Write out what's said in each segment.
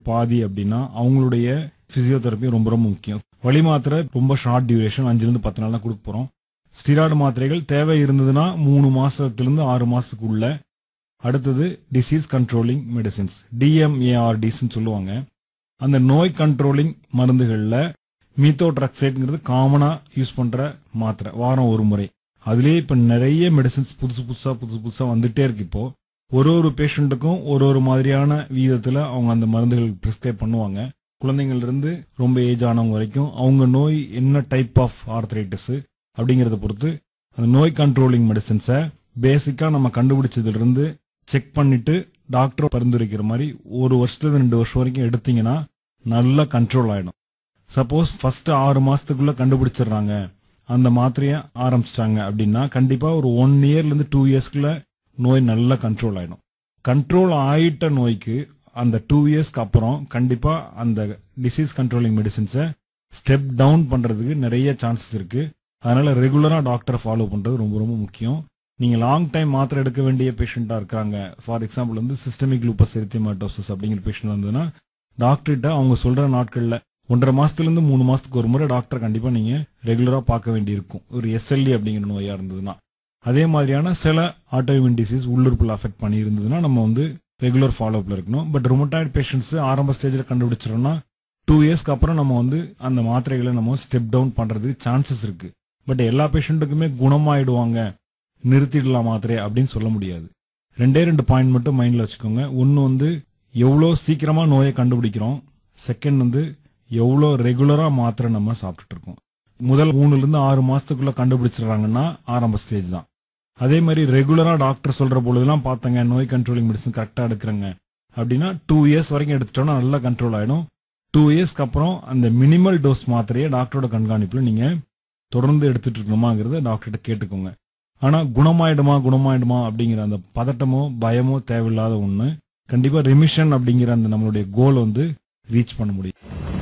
பாதி அப்படின்னா அவங்களுடைய பிசியோதெரப்பி ரொம்ப ரொம்ப முக்கியம் வலி மாத்திரை ரொம்ப ஷார்ட் டியூரேஷன் அஞ்சுல இருந்து பத்து நாள் தான் கொடுக்க போறோம் ஸ்டீராய்டு மாத்திரைகள் தேவை இருந்ததுன்னா மூணு மாசத்திலிருந்து ஆறு மாசத்துக்குள்ள அடுத்தது டிசீஸ் கண்ட்ரோலிங் மெடிசின்ஸ் டிஎம்ஏஆர்டிஸ்ன்னு சொல்லுவாங்க அந்த நோய் கண்ட்ரோலிங் மருந்துகள்ல மீத்தோட்ரக்சைட்ங்கிறது காமனா யூஸ் பண்ற மாத்திரை வாரம் ஒரு முறை அதுலயே இப்ப நிறைய மெடிசின்ஸ் புதுசு புதுசா புதுசு புதுசா வந்துட்டே இருக்கு இப்போ ஒரு ஒரு பேஷண்ட்டுக்கும் ஒரு ஒரு மாதிரியான வீதத்துல அவங்க அந்த மருந்துகள் பிரிஸ்கிரைப் பண்ணுவாங்க குழந்தைங்கள்ல இருந்து ரொம்ப ஏஜ் ஆனவங்க வரைக்கும் அவங்க நோய் என்ன டைப் ஆஃப் ஆர்த்ரைட்டிஸ் அப்படிங்கறத பொறுத்து அந்த நோய் கண்ட்ரோலிங் மெடிசின்ஸை பேசிக்கா நம்ம கண்டுபிடிச்சதுல இருந்து செக் பண்ணிட்டு டாக்டர் பரிந்துரைக்கிற மாதிரி ஒரு வருஷத்துல இருந்து ரெண்டு வருஷம் வரைக்கும் எடுத்தீங்கன்னா நல்லா கண்ட்ரோல் ஆயிடும் சப்போஸ் ஃபர்ஸ்ட் ஆறு மாசத்துக்குள்ள கண்டுபிடிச்சிடுறாங்க அந்த மாத்திரைய ஆரம்பிச்சிட்டாங்க அப்படின்னா கண்டிப்பா ஒரு ஒன் இயர்ல இருந்து டூ இயர்ஸ்க்குள்ள நோய் நல்லா கண்ட்ரோல் ஆயிடும் கண்ட்ரோல் ஆயிட்ட நோய்க்கு அந்த டூ இயர்ஸ்க்கு அப்புறம் கண்டிப்பா அந்த டிசீஸ் கண்ட்ரோலிங் மெடிசின்ஸை ஸ்டெப் டவுன் பண்றதுக்கு நிறைய சான்சஸ் இருக்கு அதனால ரெகுலரா டாக்டரை ஃபாலோ பண்றது ரொம்ப ரொம்ப முக்கியம் நீங்க லாங் டைம் மாத்திரை எடுக்க வேண்டிய பேஷண்டா இருக்காங்க ஃபார் எக்ஸாம்பிள் வந்து சிஸ்டமிக் லூப்பஸ் எரித்திமாட்டோசிஸ் அப்படிங்கிற பேஷண்ட் வந்ததுன்னா டாக்டர்கிட்ட அவங்க சொல்ற நாட்கள்ல ஒன்றரை மாசத்துல இருந்து மூணு மாசத்துக்கு ஒரு முறை டாக்டர் கண்டிப்பா நீங்க ரெகுலரா பார்க்க வேண்டி இருக்கும் ஒரு எஸ்எல்இ அப்படிங்கிற நோயா இருந்ததுன்னா அதே மாதிரியான சில ஆட்டோஇம்யூன் டிசீஸ் உள்ளுறுப்புல அஃபெக்ட் பண்ணி இருந்ததுன்னா நம்ம வந்து ரெகுலர் ஃபாலோஅப்ல இருக்கணும் பட் ருமட்டாய்டு பேஷண்ட்ஸ் ஆரம்ப ஸ்டேஜ்ல கண்டுபிடிச்சிடோம்னா டூ இயர்ஸ்க்கு அப்புறம் நம்ம வந்து அந்த மாத்திரைகளை நம்ம ஸ்டெப் டவுன் பண்றதுக்கு சான்சஸ் இருக்கு பட் எல்லா பேஷண்ட்டுக்குமே குணமாயிடுவாங்க நிறுத்திடலாம் மாத்திரை அப்படின்னு சொல்ல முடியாது ரெண்டே ரெண்டு பாயிண்ட் மட்டும் மைண்ட்ல வச்சுக்கோங்க ஒன்னு வந்து எவ்வளோ சீக்கிரமா நோயை கண்டுபிடிக்கிறோம் செகண்ட் வந்து எவ்வளோ ரெகுலரா மாத்திரை நம்ம சாப்பிட்டுட்டு இருக்கோம் முதல் மூணுல இருந்து ஆறு மாசத்துக்குள்ள கண்டுபிடிச்சிடுறாங்கன்னா ஆரம்ப ஸ்டேஜ் தான் அதே மாதிரி ரெகுலரா டாக்டர் சொல்ற பொழுதெல்லாம் பார்த்தங்க நோய் கண்ட்ரோலிங் மெடிசன் கரெக்டா எடுக்கிறங்க அப்படின்னா டூ இயர்ஸ் வரைக்கும் எடுத்துட்டோம்னா நல்லா கண்ட்ரோல் ஆயிடும் டூ இயர்ஸ்க்கு அப்புறம் அந்த மினிமல் டோஸ் மாத்திரையை டாக்டரோட கண்காணிப்புல நீங்க தொடர்ந்து எடுத்துட்டு இருக்கணுமாங்கிறத டாக்டர்கிட்ட கேட்டுக்கோங்க ஆனா குணமாயிடுமா குணமாயிடுமா அப்படிங்கிற அந்த பதட்டமோ பயமோ தேவையில்லாத ஒண்ணு கண்டிப்பா ரிமிஷன் அப்படிங்கிற அந்த நம்மளுடைய கோல் வந்து ரீச் பண்ண முடியும்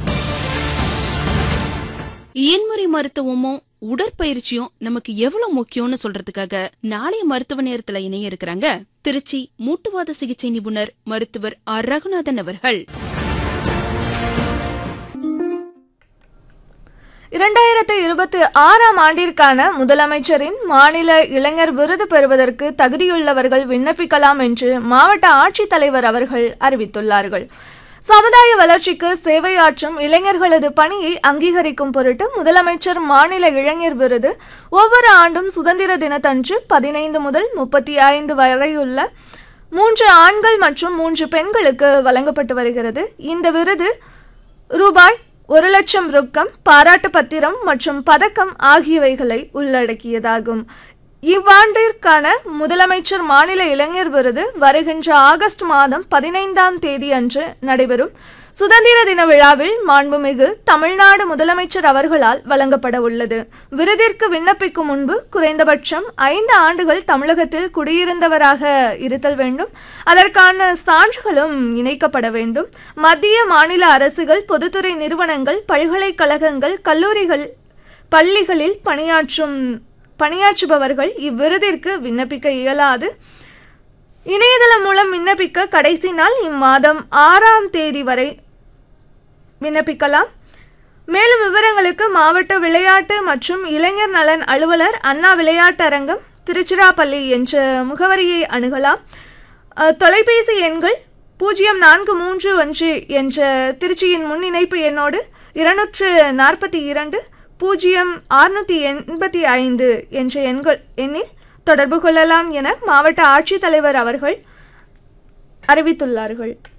இயன்முறை மருத்துவமும் உடற்பயிற்சியும் நமக்கு எவ்வளவு முக்கியம்னு சொல்றதுக்காக நாளைய மருத்துவ நேரத்துல இணைய இருக்கிறாங்க திருச்சி மூட்டுவாத சிகிச்சை நிபுணர் மருத்துவர் ஆர் ரகுநாதன் அவர்கள் இரண்டாயிரத்து இருபத்தி ஆறாம் ஆண்டிற்கான முதலமைச்சரின் மாநில இளைஞர் விருது பெறுவதற்கு தகுதியுள்ளவர்கள் விண்ணப்பிக்கலாம் என்று மாவட்ட ஆட்சித்தலைவர் அவர்கள் அறிவித்துள்ளார்கள் சமுதாய வளர்ச்சிக்கு சேவையாற்றும் இளைஞர்களது பணியை அங்கீகரிக்கும் பொருட்டு முதலமைச்சர் மாநில இளைஞர் விருது ஒவ்வொரு ஆண்டும் சுதந்திர தினத்தன்று பதினைந்து முதல் முப்பத்தி ஐந்து வரையுள்ள மூன்று ஆண்கள் மற்றும் மூன்று பெண்களுக்கு வழங்கப்பட்டு வருகிறது இந்த விருது ரூபாய் ஒரு லட்சம் ரொக்கம் பாராட்டு பத்திரம் மற்றும் பதக்கம் ஆகியவைகளை உள்ளடக்கியதாகும் இவ்வாண்டிற்கான முதலமைச்சர் மாநில இளைஞர் விருது வருகின்ற ஆகஸ்ட் மாதம் பதினைந்தாம் தேதி அன்று நடைபெறும் சுதந்திர தின விழாவில் மாண்புமிகு தமிழ்நாடு முதலமைச்சர் அவர்களால் வழங்கப்பட உள்ளது விருதிற்கு விண்ணப்பிக்கும் முன்பு குறைந்தபட்சம் ஐந்து ஆண்டுகள் தமிழகத்தில் குடியிருந்தவராக இருத்தல் வேண்டும் அதற்கான சான்றுகளும் இணைக்கப்பட வேண்டும் மத்திய மாநில அரசுகள் பொதுத்துறை நிறுவனங்கள் பல்கலைக்கழகங்கள் கல்லூரிகள் பள்ளிகளில் பணியாற்றும் பணியாற்றுபவர்கள் இவ்விருதிற்கு விண்ணப்பிக்க இயலாது இணையதளம் மூலம் விண்ணப்பிக்க கடைசி நாள் இம்மாதம் ஆறாம் தேதி வரை விண்ணப்பிக்கலாம் மேலும் விவரங்களுக்கு மாவட்ட விளையாட்டு மற்றும் இளைஞர் நலன் அலுவலர் அண்ணா விளையாட்டரங்கம் திருச்சிராப்பள்ளி என்ற முகவரியை அணுகலாம் அஹ், தொலைபேசி எண்கள் பூஜ்ஜியம் நான்கு மூன்று ஒன்று என்ற திருச்சியின் முன் இணைப்பு எண்ணோடு இருநூற்று நாற்பத்தி இரண்டு பூஜ்ஜியம் அறுநூற்றி எண்பத்தி ஐந்து என்ற எண்கள் எண்ணில் தொடர்பு கொள்ளலாம் என மாவட்ட ஆட்சித்தலைவர் அவர்கள் அறிவித்துள்ளார்கள்